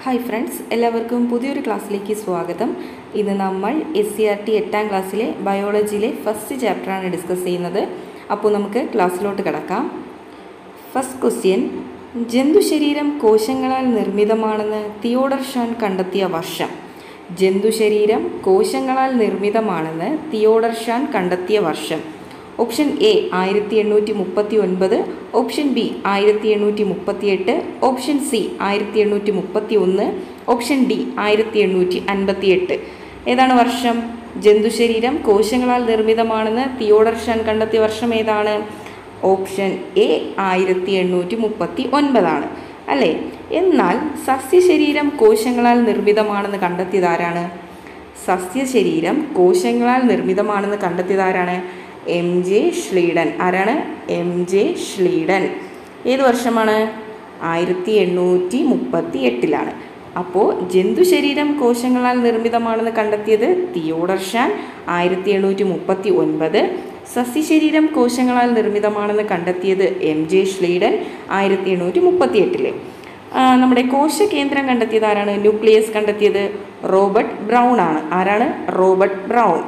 hi friends എല്ലാവർക്കും പുതിയൊരു ക്ലാസ്സിലേക്ക് സ്വാഗതം ഇന്ന് നമ്മൾ എസ് സി ആർ ടി എട്ടാം ക്ലാസ്സിലെ ബയോളജിയിലെ ഫസ്റ്റ് ചാപ്റ്ററാണ് ഡിസ്കസ് ചെയ്യുന്നത് അപ്പോൾ നമുക്ക് ക്ലാസ്സിലോട്ട് കിടക്കാം ഫസ്റ്റ് ക്വസ്റ്റ്യൻ ജന്തുശരീരം കോശങ്ങളാൽ നിർമ്മിതമാണെന്ന് തിയോഡർ ഷാൻ കണ്ടെത്തിയ വർഷം ജന്തുശരീരം കോശങ്ങളാൽ നിർമ്മിതമാണെന്ന് തിയോഡർ ഷാൻ കണ്ടെത്തിയ വർഷം ഓപ്ഷൻ എ ആയിരത്തി എണ്ണൂറ്റി മുപ്പത്തി ഒൻപത് ഓപ്ഷൻ ബി ആയിരത്തി എണ്ണൂറ്റി മുപ്പത്തി എട്ട് ഓപ്ഷൻ സി ആയിരത്തി എണ്ണൂറ്റി മുപ്പത്തി ഒന്ന് ഓപ്ഷൻ ഡി ആയിരത്തി എണ്ണൂറ്റി അൻപത്തി എട്ട് ഏതാണ് വർഷം ജന്തുശരീരം കോശങ്ങളാൽ നിർമ്മിതമാണെന്ന് തിയോഡർ ഷാൻ കണ്ടെത്തിയ വർഷം ഏതാണ് ഓപ്ഷൻ എ ആയിരത്തി എണ്ണൂറ്റി മുപ്പത്തി ഒൻപതാണ് അല്ലേ എന്നാൽ സസ്യശരീരം കോശങ്ങളാൽ നിർമ്മിതമാണെന്ന് കണ്ടെത്തിയത് ആരാണ് സസ്യശരീരം കോശങ്ങളാൽ നിർമ്മിതമാണെന്ന് കണ്ടെത്തിയത് ആരാണ് എം ജെ ഷ്ലീഡൻ ആരാണ് എം ജെ ഷ്ലീഡൻ ഏത് വർഷമാണ് ആയിരത്തി എണ്ണൂറ്റി മുപ്പത്തി എട്ടിലാണ് അപ്പോൾ ജന്തുശരീരം കോശങ്ങളാൽ നിർമ്മിതമാണെന്ന് കണ്ടെത്തിയത് തിയോഡർ ഷാൻ ആയിരത്തി എണ്ണൂറ്റി മുപ്പത്തി ഒൻപത് സസ്യശരീരം കോശങ്ങളാൽ നിർമ്മിതമാണെന്ന് കണ്ടെത്തിയത് എം ജെ ഷ്ലീഡൻ ആയിരത്തി എണ്ണൂറ്റി മുപ്പത്തി എട്ടില് നമ്മുടെ കോശകേന്ദ്രം കണ്ടെത്തിയത് ആരാണ് ന്യൂക്ലിയസ് കണ്ടെത്തിയത് റോബർട്ട് ബ്രൗൺ ആണ് ആരാണ് റോബർട്ട് ബ്രൗൺ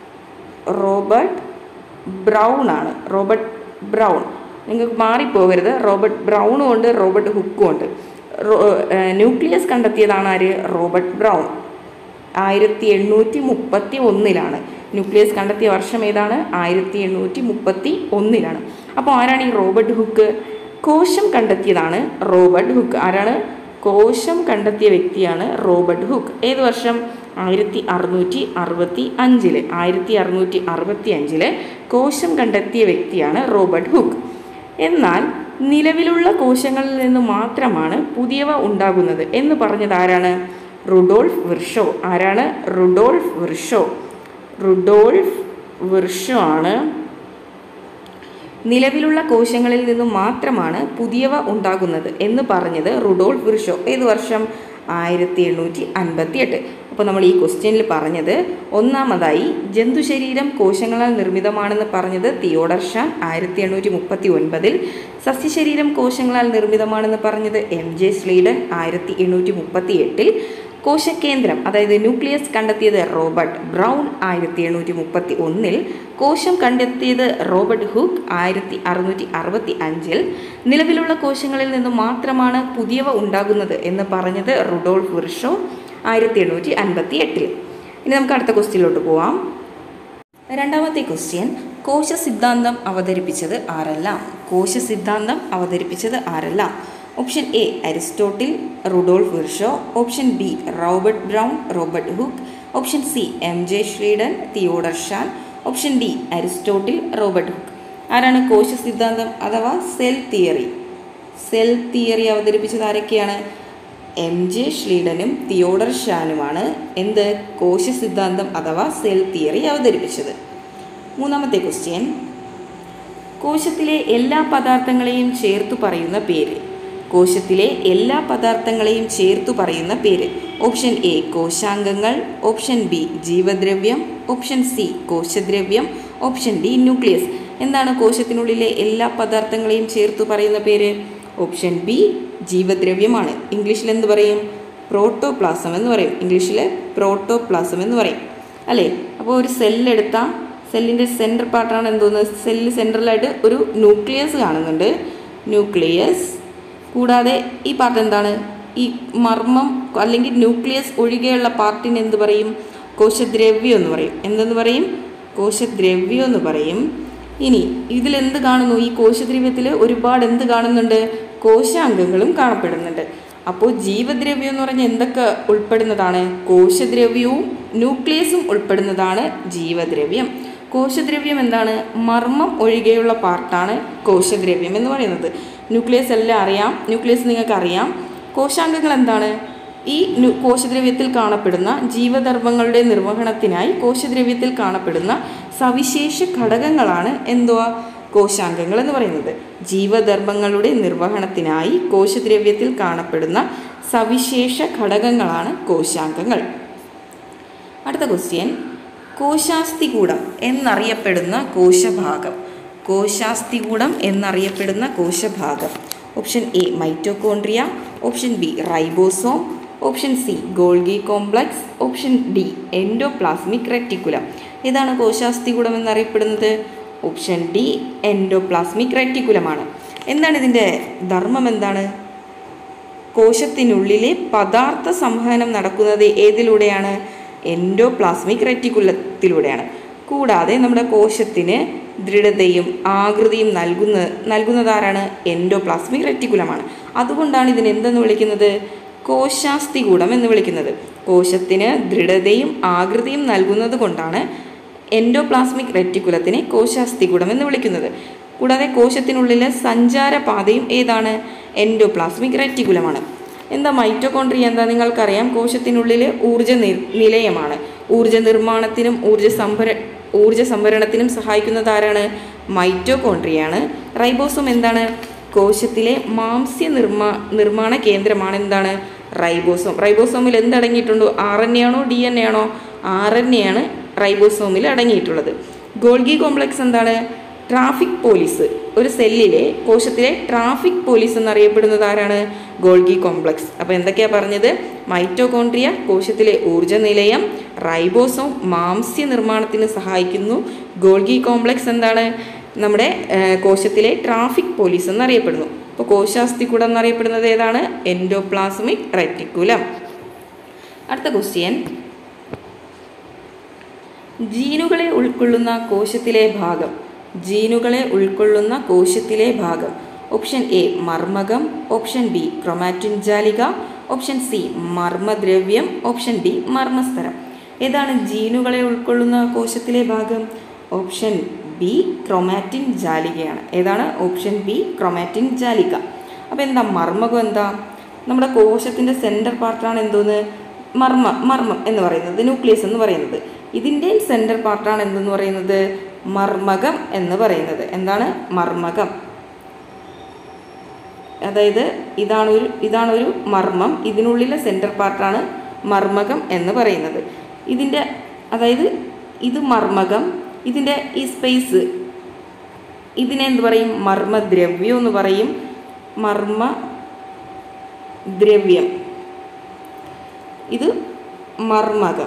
റോബർട്ട് ബ്രൗൺ ആണ് റോബർട്ട് ബ്രൗൺ നിങ്ങൾക്ക് മാറിപ്പോകരുത് റോബർട്ട് ബ്രൗണും ഉണ്ട് റോബർട്ട് ഹുക്കും ഉണ്ട് ന്യൂക്ലിയസ് കണ്ടെത്തിയതാണ് ആര് റോബർട്ട് ബ്രൗൺ ആയിരത്തി എണ്ണൂറ്റി മുപ്പത്തി ഒന്നിലാണ് ന്യൂക്ലിയസ് കണ്ടെത്തിയ വർഷം ഏതാണ് ആയിരത്തി എണ്ണൂറ്റി മുപ്പത്തി ഒന്നിലാണ് അപ്പോൾ ആരാണ് ഈ റോബർട്ട് ഹുക്ക് കോശം കണ്ടെത്തിയതാണ് റോബർട്ട് ഹുക്ക് ആരാണ് കോശം കണ്ടെത്തിയ വ്യക്തിയാണ് റോബർട്ട് ഹുക്ക് ഏത് വർഷം ആയിരത്തി അറുന്നൂറ്റി അറുപത്തി അഞ്ചില് ആയിരത്തി അറുന്നൂറ്റി അറുപത്തി അഞ്ചില് കോശം കണ്ടെത്തിയ വ്യക്തിയാണ് റോബർട്ട് ഹുക്ക് എന്നാൽ നിലവിലുള്ള കോശങ്ങളിൽ നിന്ന് മാത്രമാണ് പുതിയവ ഉണ്ടാകുന്നത് എന്ന് പറഞ്ഞത് ആരാണ് റുഡോൾഫ് വിർഷോ ആരാണ് റുഡോൾഫ് വിർഷോ റുഡോൾഫ് വിർഷോ ആണ് നിലവിലുള്ള കോശങ്ങളിൽ നിന്നും മാത്രമാണ് പുതിയവ ഉണ്ടാകുന്നത് എന്ന് പറഞ്ഞത് റുഡോൾഫ് വിർഷോ ഏത് വർഷം ആയിരത്തി എണ്ണൂറ്റി അൻപത്തി എട്ട് അപ്പോൾ നമ്മൾ ഈ ക്വസ്റ്റ്യനിൽ പറഞ്ഞത് ഒന്നാമതായി ജന്തുശരീരം കോശങ്ങളാൽ നിർമ്മിതമാണെന്ന് പറഞ്ഞത് തിയോഡർ ഷാൻ ആയിരത്തി എണ്ണൂറ്റി മുപ്പത്തി ഒൻപതിൽ സസ്യശരീരം കോശങ്ങളാൽ നിർമ്മിതമാണെന്ന് പറഞ്ഞത് എം ജെ സ്ലീഡൻ ആയിരത്തി എണ്ണൂറ്റി മുപ്പത്തി എട്ടിൽ കോശകേന്ദ്രം അതായത് ന്യൂക്ലിയസ് കണ്ടെത്തിയത് റോബർട്ട് ബ്രൗൺ ആയിരത്തി എണ്ണൂറ്റി മുപ്പത്തി ഒന്നിൽ കോശം കണ്ടെത്തിയത് റോബർട്ട് ഹുക്ക് ആയിരത്തി അറുന്നൂറ്റി അറുപത്തി അഞ്ചിൽ നിലവിലുള്ള കോശങ്ങളിൽ നിന്ന് മാത്രമാണ് പുതിയവ ഉണ്ടാകുന്നത് എന്ന് പറഞ്ഞത് റുഡോൾഫ് വിർഷോ ആയിരത്തി എണ്ണൂറ്റി അൻപത്തി എട്ടിൽ ഇനി നമുക്ക് അടുത്ത ക്വസ്റ്റ്യനിലോട്ട് പോവാം രണ്ടാമത്തെ ക്വസ്റ്റ്യൻ കോശ സിദ്ധാന്തം അവതരിപ്പിച്ചത് ആരെല്ലാം കോശ സിദ്ധാന്തം അവതരിപ്പിച്ചത് ആരെല്ലാം option A Aristotle Rudolf Virchow option B Robert Brown Robert Hooke option C M J Schleiden Theodor Schwann option D Aristotle Robert Hooke ആരാണ് കോശ സിദ്ധാന്തം അഥവാ സെൽ തിയറി സെൽ തിയറി അവതരിപ്പിച്ചത് ആരൊക്കെയാണ് എം ജെ ഷ്ലീഡനും തിയോഡർ ഷാനുമാണ് എന്ത് കോശ സിദ്ധാന്തം അഥവാ സെൽ തിയറി അവതരിപ്പിച്ചത് മൂന്നാമത്തെ ക്വസ്റ്റ്യൻ കോശത്തിലെ എല്ലാ പദാർത്ഥങ്ങളെയും ചേർത്തു പറയുന്ന പേര് കോശത്തിലെ എല്ലാ പദാർത്ഥങ്ങളെയും ചേർത്തു പറയുന്ന പേര് ഓപ്ഷൻ എ കോശാംഗങ്ങൾ ഓപ്ഷൻ ബി ജീവദ്രവ്യം ഓപ്ഷൻ സി കോശദ്രവ്യം ഓപ്ഷൻ ഡി ന്യൂക്ലിയസ് എന്താണ് കോശത്തിനുള്ളിലെ എല്ലാ പദാർത്ഥങ്ങളെയും ചേർത്തു പറയുന്ന പേര് ഓപ്ഷൻ ബി ജീവദ്രവ്യമാണ് ഇംഗ്ലീഷിൽ എന്ത് പറയും പ്രോട്ടോപ്ലാസം എന്ന് പറയും ഇംഗ്ലീഷിൽ പ്രോട്ടോപ്ലാസം എന്ന് പറയും അല്ലേ അപ്പോൾ ഒരു സെല്ലെടുത്താൽ സെല്ലിൻ്റെ സെൻറ്റർ പാർട്ടാണ് എന്തോന്ന് സെല്ല് സെൻട്രലായിട്ട് ഒരു ന്യൂക്ലിയസ് കാണുന്നുണ്ട് ന്യൂക്ലിയസ് കൂടാതെ ഈ പാർട്ട് എന്താണ് ഈ മർമ്മം അല്ലെങ്കിൽ ന്യൂക്ലിയസ് ഒഴികെയുള്ള പാർട്ടിന് എന്ത് പറയും കോശദ്രവ്യം എന്ന് പറയും എന്തെന്ന് പറയും കോശദ്രവ്യം എന്ന് പറയും ഇനി ഇതിലെന്ത് കാണുന്നു ഈ കോശദ്രവ്യത്തിൽ ഒരുപാട് എന്ത് കാണുന്നുണ്ട് കോശാംഗങ്ങളും കാണപ്പെടുന്നുണ്ട് അപ്പോൾ ജീവദ്രവ്യം എന്ന് പറഞ്ഞാൽ എന്തൊക്കെ ഉൾപ്പെടുന്നതാണ് കോശദ്രവ്യവും ന്യൂക്ലിയസും ഉൾപ്പെടുന്നതാണ് ജീവദ്രവ്യം കോശദ്രവ്യം എന്താണ് മർമ്മം ഒഴികെയുള്ള പാർട്ടാണ് കോശദ്രവ്യം എന്ന് പറയുന്നത് ന്യൂക്ലിയസ് എല്ലാം അറിയാം ന്യൂക്ലിയസ് നിങ്ങൾക്ക് അറിയാം കോശാംഗങ്ങൾ എന്താണ് ഈ കോശദ്രവ്യത്തിൽ കാണപ്പെടുന്ന ജീവധർമ്മങ്ങളുടെ നിർവഹണത്തിനായി കോശദ്രവ്യത്തിൽ കാണപ്പെടുന്ന സവിശേഷ ഘടകങ്ങളാണ് എന്തുവാ കോശാംഗങ്ങൾ എന്ന് പറയുന്നത് ജീവധർമ്മങ്ങളുടെ നിർവഹണത്തിനായി കോശദ്രവ്യത്തിൽ കാണപ്പെടുന്ന സവിശേഷ ഘടകങ്ങളാണ് കോശാംഗങ്ങൾ അടുത്ത ക്വസ്റ്റ്യൻ കോശാസ്ഥികൂടം എന്നറിയപ്പെടുന്ന കോശഭാഗം കോശാസ്ഥികൂടം എന്നറിയപ്പെടുന്ന കോശഭാഗം option A mitochondria option B ribosome option C Golgi complex option D endoplasmic reticulum ഇതാണ് കോശാസ്ഥികൂടം എന്നറിയപ്പെടുന്നത് ഓപ്ഷൻ ഡി എൻഡോപ്ലാസ്മിക് റെറ്റിക്കുലമാണ് എന്താണ് ഇതിൻ്റെ ധർമ്മം എന്താണ് കോശത്തിനുള്ളിലെ പദാർത്ഥ സംവഹനം നടക്കുന്നത് ഏതിലൂടെയാണ് എൻഡോപ്ലാസ്മിക് റെറ്റിക്കുലത്തിലൂടെയാണ് കൂടാതെ നമ്മുടെ കോശത്തിന് ദൃഢതയും ആകൃതിയും നൽകുന്ന നൽകുന്നതാരാണ് എൻഡോപ്ലാസ്മിക് റെറ്റിക്കുലമാണ് അതുകൊണ്ടാണ് ഇതിനെ എന്തെന്ന് വിളിക്കുന്നത് കോശാസ്ഥികൂടം എന്ന് വിളിക്കുന്നത് കോശത്തിന് ദൃഢതയും ആകൃതിയും നൽകുന്നത് കൊണ്ടാണ് എൻഡോപ്ലാസ്മിക് റെറ്റിക്കുലത്തിനെ കോശാസ്ഥികൂടം എന്ന് വിളിക്കുന്നത് കൂടാതെ കോശത്തിനുള്ളിലെ സഞ്ചാരപാതയും ഏതാണ് എൻഡോപ്ലാസ്മിക് റെറ്റിക്കുലമാണ് എന്താ മൈറ്റോകോൺട്രിയ എന്താ നിങ്ങൾക്കറിയാം കോശത്തിനുള്ളിൽ ഊർജ നിലയമാണ് ഊർജ നിർമ്മാണത്തിനും ഊർജ സംഭര ഊർജ സംഭരണത്തിനും സഹായിക്കുന്നത് ആരാണ് മൈറ്റോകോൺട്രിയാണ് റൈബോസോം എന്താണ് കോശത്തിലെ മാംസ്യ നിർമ്മാ നിർമ്മാണ കേന്ദ്രമാണ് എന്താണ് റൈബോസോം റൈബോസോമിൽ എന്തടങ്ങിയിട്ടുണ്ടോ ആർ എൻ എ ആണോ ഡി എൻ എ ആണോ ആർ എൻ എ ആണ് റൈബോസോമിൽ അടങ്ങിയിട്ടുള്ളത് ഗോൾഗി കോംപ്ലക്സ് എന്താണ് ട്രാഫിക് പോലീസ് ഒരു സെല്ലിലെ കോശത്തിലെ ട്രാഫിക് പോലീസ് എന്നറിയപ്പെടുന്നത് ആരാണ് ഗോൾഗി കോംപ്ലക്സ് അപ്പോൾ എന്തൊക്കെയാണ് പറഞ്ഞത് മൈറ്റോകോൺട്രിയ കോശത്തിലെ ഊർജ്ജ നിലയം റൈബോസോം മാംസ്യ നിർമ്മാണത്തിന് സഹായിക്കുന്നു ഗോൾഗി കോംപ്ലക്സ് എന്താണ് നമ്മുടെ കോശത്തിലെ ട്രാഫിക് പോലീസ് എന്നറിയപ്പെടുന്നു അപ്പോൾ കോശാസ്ഥികൂടം എന്നറിയപ്പെടുന്നത് ഏതാണ് എൻഡോപ്ലാസ്മിക് റെറ്റിക്കുലം അടുത്ത ക്വസ്റ്റ്യൻ ജീനുകളെ ഉൾക്കൊള്ളുന്ന കോശത്തിലെ ഭാഗം ജീനുകളെ ഉൾക്കൊള്ളുന്ന കോശത്തിലെ ഭാഗം ഓപ്ഷൻ എ മർമ്മകം ഓപ്ഷൻ ബി ക്രൊമാറ്റിൻ ജാലിക ഓപ്ഷൻ സി മർമ്മദ്രവ്യം ഓപ്ഷൻ ഡി മർമ്മസ്തരം ഏതാണ് ജീനുകളെ ഉൾക്കൊള്ളുന്ന കോശത്തിലെ ഭാഗം ഓപ്ഷൻ ബി ക്രൊമാറ്റിൻ ജാലികയാണ് ഏതാണ് ഓപ്ഷൻ ബി ക്രൊമാറ്റിൻ ജാലിക അപ്പോൾ എന്താ മർമ്മകം എന്താ നമ്മുടെ കോശത്തിൻ്റെ സെൻറ്റർ പാർട്ടാണ് എന്തോന്ന് മർമ്മ മർമ്മം എന്ന് പറയുന്നത് ന്യൂക്ലിയസ് എന്ന് പറയുന്നത് ഇതിൻ്റെ സെൻറ്റർ പാർട്ടാണ് എന്തെന്ന് പറയുന്നത് മർമ്മകം എന്ന് പറയുന്നത് എന്താണ് മർമ്മകം അതായത് ഇതാണ് ഒരു ഇതാണ് ഒരു മർമ്മം ഇതിനുള്ളിലെ സെൻറ്റർ പാർട്ടാണ് മർമ്മകം എന്ന് പറയുന്നത് ഇതിൻ്റെ അതായത് ഇത് മർമ്മകം ഇതിൻ്റെ ഈ സ്പേസ് ഇതിനെ എന്ത് പറയും മർമ്മദ്രവ്യം എന്ന് പറയും മർമ്മ ദ്രവ്യം ഇത് മർമ്മകം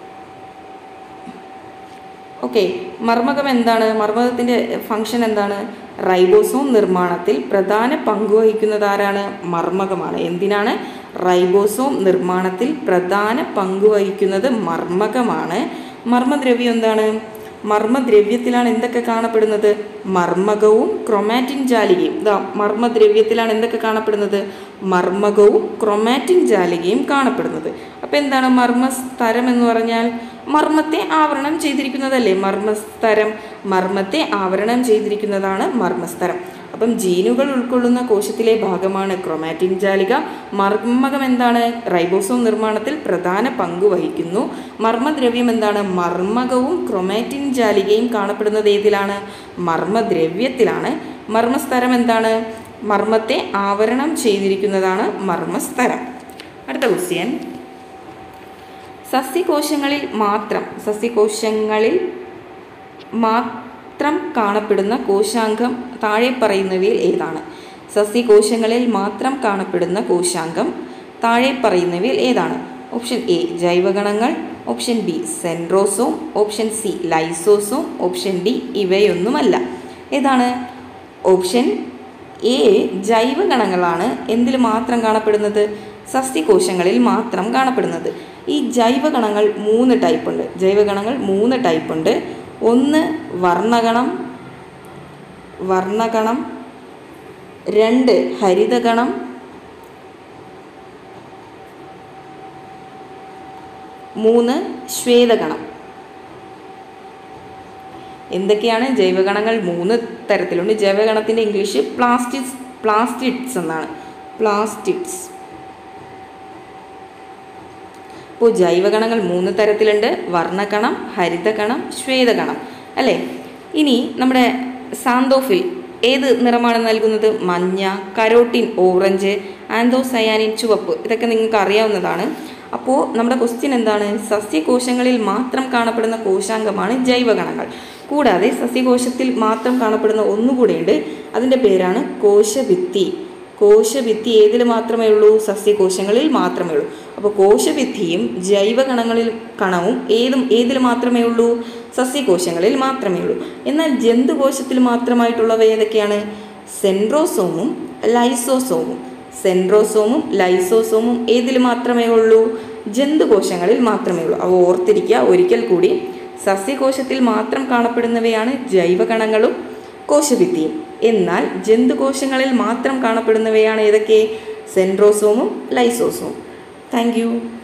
ഓക്കെ മർമ്മകം എന്താണ് മർമ്മകത്തിൻ്റെ ഫങ്ഷൻ എന്താണ് റൈബോസോം നിർമ്മാണത്തിൽ പ്രധാന പങ്ക് വഹിക്കുന്നത് ആരാണ് മർമ്മകമാണ് എന്തിനാണ് റൈബോസോം നിർമ്മാണത്തിൽ പ്രധാന പങ്ക് വഹിക്കുന്നത് മർമ്മകമാണ് മർമ്മദ്രവ്യം എന്താണ് മർമ്മദ്രവ്യത്തിലാണ് എന്തൊക്കെ കാണപ്പെടുന്നത് മർമ്മകവും ക്രൊമാറ്റിൻ ജാലികയും ഇതാ മർമ്മദ്രവ്യത്തിലാണ് എന്തൊക്കെ കാണപ്പെടുന്നത് മർമ്മകവും ക്രൊമാറ്റിൻ ജാലികയും കാണപ്പെടുന്നത് അപ്പോൾ എന്താണ് മർമ്മസ്തരം എന്ന് പറഞ്ഞാൽ മർമ്മത്തെ ആവരണം ചെയ്തിരിക്കുന്നതല്ലേ മർമ്മസ്തരം മർമ്മത്തെ ആവരണം ചെയ്തിരിക്കുന്നതാണ് മർമ്മസ്തരം അപ്പം ജീനുകൾ ഉൾക്കൊള്ളുന്ന കോശത്തിലെ ഭാഗമാണ് ക്രൊമാറ്റിൻ ജാലിക മർമ്മകം എന്താണ് റൈബോസോം നിർമ്മാണത്തിൽ പ്രധാന പങ്ക് വഹിക്കുന്നു മർമ്മദ്രവ്യം എന്താണ് മർമ്മകവും ക്രൊമാറ്റിൻ ജാലികയും കാണപ്പെടുന്നത് ഏതിലാണ് മർമ്മദ്രവ്യത്തിലാണ് മർമ്മസ്തരം എന്താണ് മർമ്മത്തെ ആവരണം ചെയ്തിരിക്കുന്നതാണ് മർമ്മസ്തരം അടുത്ത ക്വസ്റ്റ്യൻ സസ്യകോശങ്ങളിൽ മാത്രം സസ്യകോശങ്ങളിൽ മാത്രം കാണപ്പെടുന്ന കോശാംഗം താഴെ പറയുന്നവയിൽ ഏതാണ് സസ്യകോശങ്ങളിൽ മാത്രം കാണപ്പെടുന്ന കോശാംഗം താഴെ പറയുന്നവയിൽ ഏതാണ് ഓപ്ഷൻ എ ജൈവഗണങ്ങൾ option B centrosome option C lysosome option D ഇവയൊന്നുമല്ല ഏതാണ് ഓപ്ഷൻ എ ജൈവഗണങ്ങളാണ് എന്തിൽ മാത്രം കാണപ്പെടുന്നത് സസ്യകോശങ്ങളിൽ മാത്രം കാണപ്പെടുന്നത് ഈ ജൈവഗണങ്ങൾ മൂന്ന് ടൈപ്പ് ഉണ്ട് ജൈവഗണങ്ങൾ മൂന്ന് ടൈപ്പ് ഉണ്ട് ഒന്ന് വർണ്ണഗണം വർണ്ണഗണം രണ്ട് ഹരിതഗണം മൂന്ന് ശ്വേതഗണം എന്തൊക്കെയാണ് ജൈവഗണങ്ങൾ മൂന്ന് തരത്തിലുണ്ട് ജൈവഗണത്തിൻ്റെ ഇംഗ്ലീഷ് പ്ലാസ്റ്റിക്സ് പ്ലാസ്റ്റിഡ്സ് എന്നാണ് പ്ലാസ്റ്റിഡ്സ് ഇപ്പോൾ ജൈവഗണങ്ങൾ മൂന്ന് തരത്തിലുണ്ട് വർണ്ണകണം ഹരിതകണം ശ്വേതകണം അല്ലേ ഇനി നമ്മുടെ സാന്തോഫിൽ ഏത് നിറമാണ് നൽകുന്നത് മഞ്ഞ കരോട്ടിൻ ഓറഞ്ച് ആന്തോസയാനിൻ ചുവപ്പ് ഇതൊക്കെ നിങ്ങൾക്ക് അറിയാവുന്നതാണ് അപ്പോൾ നമ്മുടെ ക്വസ്റ്റ്യൻ എന്താണ് സസ്യകോശങ്ങളിൽ മാത്രം കാണപ്പെടുന്ന കോശാംഗമാണ് ജൈവഗണങ്ങൾ കൂടാതെ സസ്യകോശത്തിൽ മാത്രം കാണപ്പെടുന്ന ഒന്നുകൂടെയുണ്ട് അതിൻ്റെ പേരാണ് കോശഭിത്തി കോശഭിത്തി ഏതിൽ മാത്രമേ ഉള്ളൂ സസ്യകോശങ്ങളിൽ മാത്രമേ ഉള്ളൂ അപ്പോൾ കോശഭിത്തിയും ജൈവ കണങ്ങളിൽ കണവും ഏതും ഏതിൽ മാത്രമേ ഉള്ളൂ സസ്യകോശങ്ങളിൽ മാത്രമേ ഉള്ളൂ എന്നാൽ ജന്തുകോശത്തിൽ മാത്രമായിട്ടുള്ളവ ഏതൊക്കെയാണ് സെൻട്രോസോമും ലൈസോസോമും സെൻട്രോസോമും ലൈസോസോമും ഏതിൽ മാത്രമേ ഉള്ളൂ ജന്തുകോശങ്ങളിൽ മാത്രമേ ഉള്ളൂ അവ ഓർത്തിരിക്കുക ഒരിക്കൽ കൂടി സസ്യകോശത്തിൽ മാത്രം കാണപ്പെടുന്നവയാണ് ജൈവകണങ്ങളും കോശഭിത്തിയും എന്നാൽ ജന്തുകോശങ്ങളിൽ മാത്രം കാണപ്പെടുന്നവയാണ് ഏതൊക്കെ സെൻട്രോസോമും ലൈസോസോമും താങ്ക്